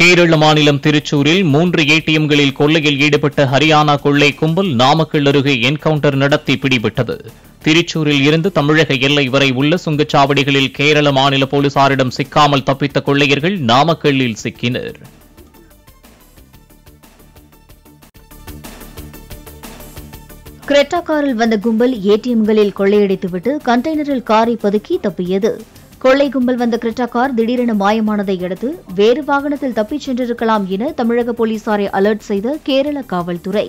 கேரள மாநிலம் திருச்சூரில் மூன்று ஏடிஎம்களில் கொள்ளையில் ஈடுபட்ட ஹரியானா கொள்ளை கும்பல் நாமக்கல் அருகே என்கவுண்டர் நடத்தி பிடிபட்டது திருச்சூரில் இருந்து தமிழக எல்லை வரை உள்ள சுங்கச்சாவடிகளில் கேரள மாநில போலீசாரிடம் சிக்காமல் தப்பித்த கொள்ளையர்கள் நாமக்கல்லில் சிக்கினர் கிரெட்டா காரில் வந்த கும்பல் ஏடிஎம்களில் கொள்ளையடித்துவிட்டு கண்டெய்னரில் காரை பதுக்கி தப்பியது கொள்ளை கும்பல் வந்த கிரெட்டா கார் திடீரென மாயமானதை அடுத்து வேறு வாகனத்தில் தப்பிச் சென்றிருக்கலாம் என தமிழக போலீசாரை அலர்ட் செய்த கேரள காவல்துறை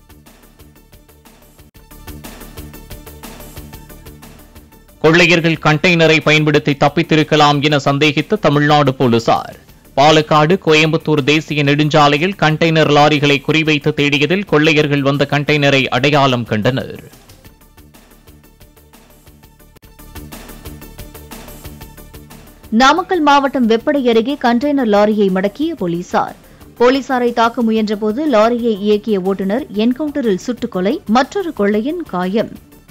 கொள்ளையர்கள் கண்டெய்னரை பயன்படுத்தி தப்பித்திருக்கலாம் என சந்தேகித்த தமிழ்நாடு போலீசார் பாலக்காடு கோயம்புத்தூர் தேசிய நெடுஞ்சாலையில் கண்டெய்னர் லாரிகளை குறிவைத்து தேடியதில் கொள்ளையர்கள் வந்த கண்டெய்னரை அடையாளம் கண்டனர் நாமக்கல் மாவட்டம் வெப்படை அருகே கண்டெய்னர் லாரியை மடக்கிய போலீசார் போலீசாரை தாக்க முயன்றபோது லாரியை இயக்கிய ஓட்டுநர் என்கவுண்டரில் சுட்டுக் கொலை மற்றொரு கொள்ளையன் காயம்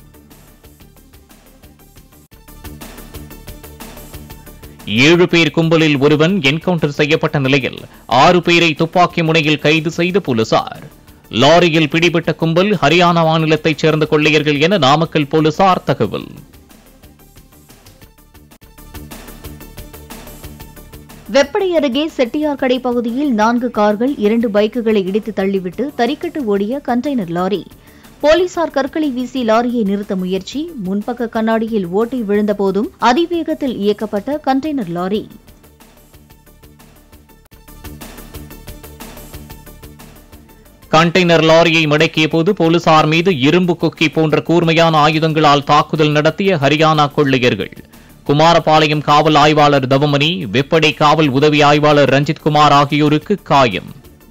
ஏழு பேர் கும்பலில் ஒருவன் என்கவுண்டர் செய்யப்பட்ட நிலையில் ஆறு பேரை துப்பாக்கி முனையில் கைது செய்த போலீசார் லாரியில் பிடிபட்ட கும்பல் ஹரியானா மாநிலத்தைச் சேர்ந்த கொள்ளையர்கள் என நாமக்கல் போலீசார் தகவல் வெப்படை அருகே செட்டியார்கடை பகுதியில் நான்கு கார்கள் இரண்டு பைக்குகளை இடித்து தள்ளிவிட்டு தறிக்கட்டு ஓடிய கண்டெய்னர் லாரி போலீசார் கற்களை வீசி லாரியை நிறுத்த முயற்சி முன்பக்க கண்ணாடியில் ஓட்டை விழுந்தபோதும் அதிவேகத்தில் இயக்கப்பட்ட கண்டெய்னர் லாரி கண்டெய்னர் லாரியை மடக்கிய போது போலீசார் மீது இரும்பு கொக்கி போன்ற கூர்மையான ஆயுதங்களால் தாக்குதல் நடத்திய ஹரியானா கொள்ளையர்கள் குமாரபாளையம் காவல் ஆய்வாளர் தவமணி வெப்படை காவல் உதவி ஆய்வாளர் ரஞ்சித் குமார் ஆகியோருக்கு காயம்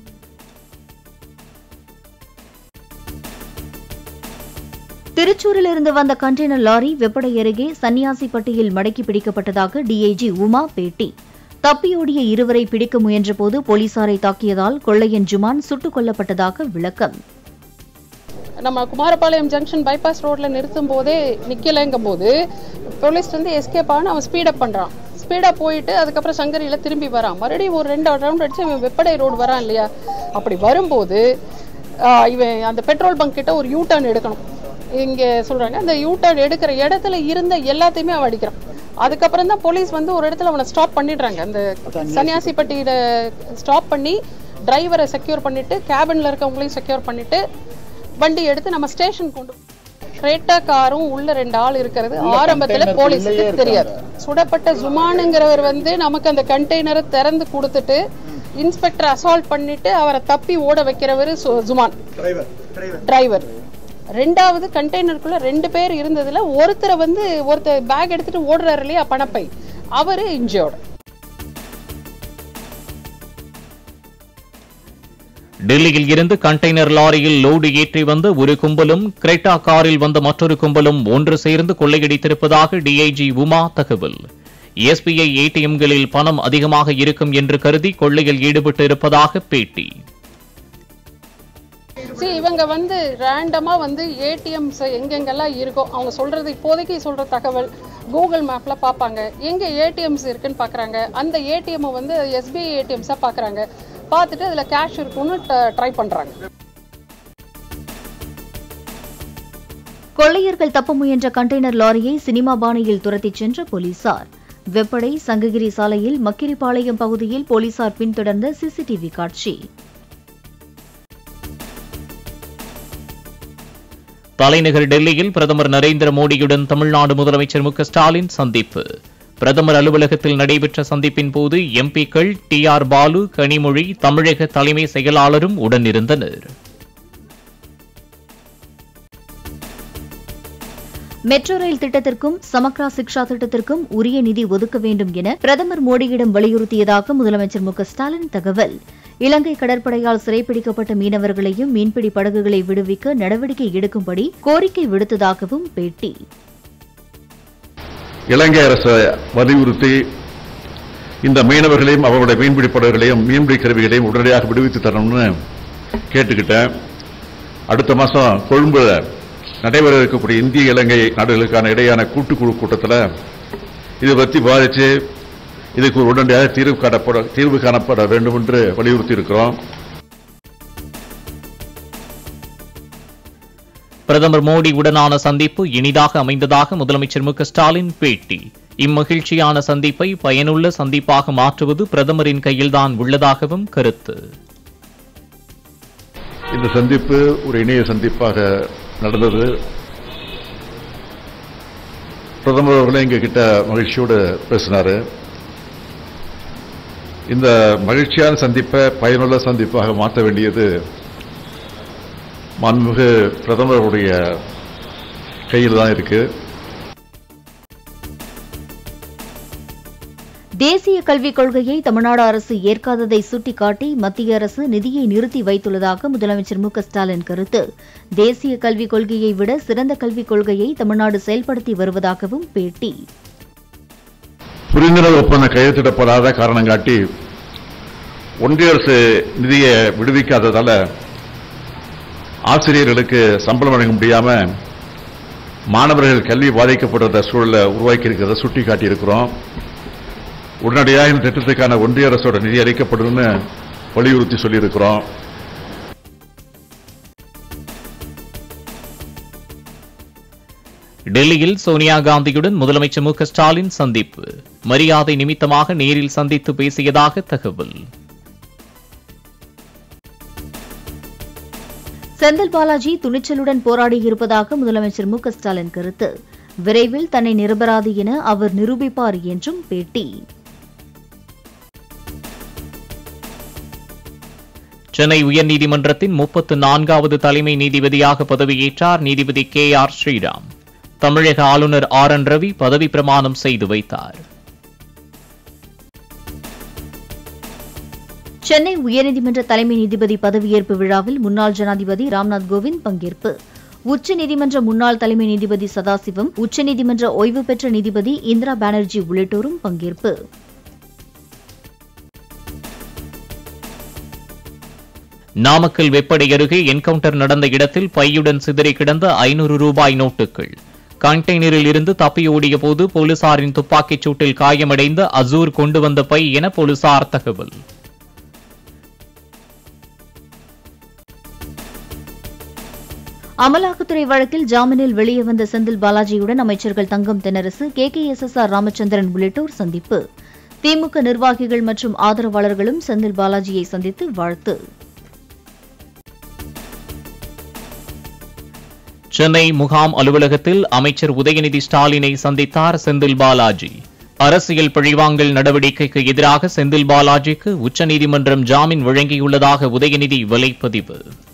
திருச்சூரிலிருந்து வந்த கண்டெய்னர் லாரி வெப்படை அருகே சன்னியாசிப்பட்டியில் மடக்கி பிடிக்கப்பட்டதாக டிஐஜி உமா பேட்டி தப்பியோடிய இருவரை பிடிக்க முயன்றபோது போலீசாரை தாக்கியதால் கொள்ளையன் ஜுமான் சுட்டுக் கொல்லப்பட்டதாக விளக்கம் நம்ம குமாரபாளையம் ஜங்ஷன் பைபாஸ் ரோட்ல நிறுத்தும் போதே நிக்கலைங்கும் போது போலீஸ் வந்து எஸ்கேப் ஆன அவன் ஸ்பீடப் பண்றான் ஸ்பீடாக போயிட்டு அதுக்கப்புறம் சங்கரியில திரும்பி வரான் மறுபடியும் ஒரு ரெண்டு ரவுண்ட் அடிச்சு இவன் வெப்படை ரோடு வரான் இல்லையா அப்படி வரும்போது ஆஹ், இவன் அந்த பெட்ரோல் பங்க் கிட்ட ஒரு யூ டர்ன் எடுக்கணும் இங்க சொல்றாங்க அந்த யூ டர்ன் எடுக்கிற இடத்துல இருந்த எல்லாத்தையுமே அவன் அடிக்கிறான் அதுக்கப்புறம் தான் போலீஸ் வந்து ஒரு இடத்துல அவனை ஸ்டாப் பண்ணிடுறாங்க அந்த சன்னியாசிப்பட்டியில ஸ்டாப் பண்ணி டிரைவரை செக்யூர் பண்ணிட்டு கேபின்ல இருக்கவங்களையும் செக்யூர் பண்ணிட்டு வண்டி எடுத்து நம்ம ஸ்டேஷன் கொண்டு கிரேட்டா காரும் உள்ள ரெண்டு ஆள் இருக்கிறது ஆரம்பத்துல போலீஸுக்கு தெரியாது சுடப்பட்ட ஜுமானுங்கிறவர் வந்து நமக்கு அந்த கண்டெய்னரை திறந்து கொடுத்துட்டு இன்ஸ்பெக்டர் அசால்ட் பண்ணிட்டு அவரை தப்பி ஓட வைக்கிறவர் ஜுமான் டிரைவர் ரெண்டாவது கண்டெய்னருக்குள்ள ரெண்டு பேர் இருந்ததுல ஒருத்தரை வந்து ஒருத்தர் பேக் எடுத்துட்டு ஓடுறாரு இல்லையா பணப்பை அவரு இன்ஜியோர்டு டெல்லியில் இருந்து கண்டெய்னர் லாரியில் லோடு ஏற்றி வந்த ஒரு கும்பலும் கிரெட்டா காரில் வந்த மற்றொரு கும்பலும் ஒன்று சேர்ந்து கொள்ளையடித்திருப்பதாக டிஐஜி உமா தகவல் எஸ்பிஐ ஏடிஎம்களில் பணம் அதிகமாக இருக்கும் என்று கருதி கொள்ளையில் ஈடுபட்டு இருப்பதாக பேட்டி see இவங்க வந்து ரேண்டமா வந்து ஏடிஎம்ஸ் எங்கெங்கெல்லாம் இருக்கோ அவங்க சொல்றது இப்போதைக்கு சொல்ற தகவல் கூகுள் மேப்ல பார்ப்பாங்க எங்க ஏடிஎம்ஸ் இருக்குன்னு பார்க்கறாங்க அந்த ஏடிஎம் வந்து எஸ்பிஐ ஏடிஎம்ஸா பார்க்கறாங்க பார்த்துட்டு அதுல கேஷ் இருக்குன்னு ட்ரை பண்றாங்க கொள்ளையர்கள் தப்ப முயன்ற கண்டெய்னர் லாரியை சினிமா பாணியில் துரத்திச் சென்ற போலீசார் வெப்படை சங்ககிரி சாலையில் மக்கிரிப்பாளையம் பகுதியில் போலீசார் பின்தொடர்ந்த சிசிடிவி காட்சி தலைநகர் டெல்லியில் பிரதமர் நரேந்திர மோடியுடன் தமிழ்நாடு முதலமைச்சர் மு க ஸ்டாலின் சந்திப்பு பிரதமர் அலுவலகத்தில் நடைபெற்ற சந்திப்பின் போது எம்பிக்கள் டி ஆர் பாலு கனிமொழி தமிழக தலைமை செயலாளரும் உடனிருந்தனர் மெட்ரோ ரயில் திட்டத்திற்கும் சமக்ரா சிக்ஷா திட்டத்திற்கும் உரிய நிதி ஒதுக்க வேண்டும் என பிரதமர் மோடியிடம் வலியுறுத்தியதாக முதலமைச்சர் மு க ஸ்டாலின் தகவல் இலங்கை கடற்படையால் சிறைப்பிடிக்கப்பட்ட மீனவர்களையும் மீன்பிடி படகுகளை விடுவிக்க நடவடிக்கை எடுக்கும்படி கோரிக்கை விடுத்ததாகவும் பேட்டி இலங்கை அரசை வலியுறுத்தி இந்த மீனவர்களையும் அவருடைய மீன்பிடி படகுகளையும் மீன்பிடி கருவிகளையும் உடனடியாக விடுவித்து தரணும்னு கேட்டுக்கிட்டேன் அடுத்த மாதம் கொழும்புல நடைபெற இருக்கக்கூடிய இந்திய இலங்கை நாடுகளுக்கான இடையான கூட்டுக்குழு கூட்டத்தில் இதை பற்றி பாதிச்சு இதுக்கு ஒரு உடனடியாக தீர்வு காணப்பட தீர்வு காணப்பட வேண்டும் என்று வலியுறுத்தி இருக்கிறோம் பிரதமர் மோடி உடனான சந்திப்பு இனிதாக அமைந்ததாக முதலமைச்சர் மு க ஸ்டாலின் பேட்டி இம்மகிழ்ச்சியான சந்திப்பை பயனுள்ள சந்திப்பாக மாற்றுவது பிரதமரின் கையில்தான் உள்ளதாகவும் கருத்து இந்த சந்திப்பு ஒரு இணைய சந்திப்பாக நடந்தது பிரதமர் அவர்களே எங்க கிட்ட மகிழ்ச்சியோடு பேசினாரு இந்த மகிழ்ச்சியான சந்திப்பை பயனுள்ள சந்திப்பாக மாற்ற வேண்டியது மாண்புமிகு பிரதமருடைய கையில் தான் இருக்கு தேசிய கல்விக் கொள்கையை தமிழ்நாடு அரசு ஏற்காததை சுட்டிக்காட்டி மத்திய அரசு நிதியை நிறுத்தி வைத்துள்ளதாக முதலமைச்சர் மு க ஸ்டாலின் கருத்து தேசிய கல்விக் கொள்கையை விட சிறந்த கல்விக் கொள்கையை தமிழ்நாடு செயல்படுத்தி வருவதாகவும் பேட்டி புரிந்துணர்வு ஒப்பந்தம் கையெழுத்திடப்படாத காரணம் காட்டி ஒன்றிய அரசு நிதியை விடுவிக்காததால ஆசிரியர்களுக்கு சம்பளம் வழங்க முடியாம மாணவர்கள் கல்வி பாதிக்கப்படுற சூழலை உருவாக்கி இருக்கிறத சுட்டி காட்டியிருக்கிறோம் உடனடியாக இந்த திட்டத்துக்கான ஒன்றிய அரசோட நிதி அளிக்கப்படும்னு வலியுறுத்தி சொல்லியிருக்கிறோம் டெல்லியில் சோனியா காந்தியுடன் முதலமைச்சர் மு க ஸ்டாலின் சந்திப்பு மரியாதை நிமித்தமாக நேரில் சந்தித்து பேசியதாக தகவல் செந்தில் பாலாஜி துணிச்சலுடன் போராடியிருப்பதாக முதலமைச்சர் மு க ஸ்டாலின் கருத்து விரைவில் தன்னை நிரபராதி என அவர் நிரூபிப்பார் என்றும் பேட்டி சென்னை உயர்நீதிமன்றத்தின் முப்பத்து நான்காவது தலைமை நீதிபதியாக பதவியேற்றார் நீதிபதி கே ஆர் ஸ்ரீராம் தமிழக ஆளுநர் ஆர் என் ரவி பதவி பிரமாணம் செய்து வைத்தார் சென்னை உயர்நீதிமன்ற தலைமை நீதிபதி பதவியேற்பு விழாவில் முன்னாள் ஜனாதிபதி ராம்நாத் கோவிந்த் பங்கேற்பு உச்சநீதிமன்ற முன்னாள் தலைமை நீதிபதி சதாசிவம் உச்சநீதிமன்ற ஓய்வு பெற்ற நீதிபதி இந்திரா பானர்ஜி உள்ளிட்டோரும் பங்கேற்பு நாமக்கல் வெப்படை அருகே என்கவுண்டர் நடந்த இடத்தில் பையுடன் சிதறி கிடந்த ஐநூறு ரூபாய் நோட்டுகள் கண்டெய்னரில் இருந்து தப்பியோடிய போது போலீசாரின் துப்பாக்கிச் சூட்டில் காயமடைந்த அசூர் கொண்டு வந்த பை என போலீசார் தகவல் அமலாக்கத்துறை வழக்கில் ஜாமீனில் வெளியே வந்த செந்தில் பாலாஜியுடன் அமைச்சர்கள் Thangam Thennarasu K K S S R Ramachandran உள்ளிட்டோர் சந்திப்பு திமுக நிர்வாகிகள் மற்றும் ஆதரவாளர்களும் செந்தில் பாலாஜியை சந்தித்து வாழ்த்து சென்னை முகாம் அலுவலகத்தில் அமைச்சர் உதயநிதி ஸ்டாலினை சந்தித்தார் செந்தில் பாலாஜி அரசியல் பழிவாங்கல் நடவடிக்கைக்கு எதிராக செந்தில் பாலாஜிக்கு உச்சநீதிமன்றம் ஜாமீன் வழங்கியுள்ளதாக உதயநிதி வலைப்பதிவு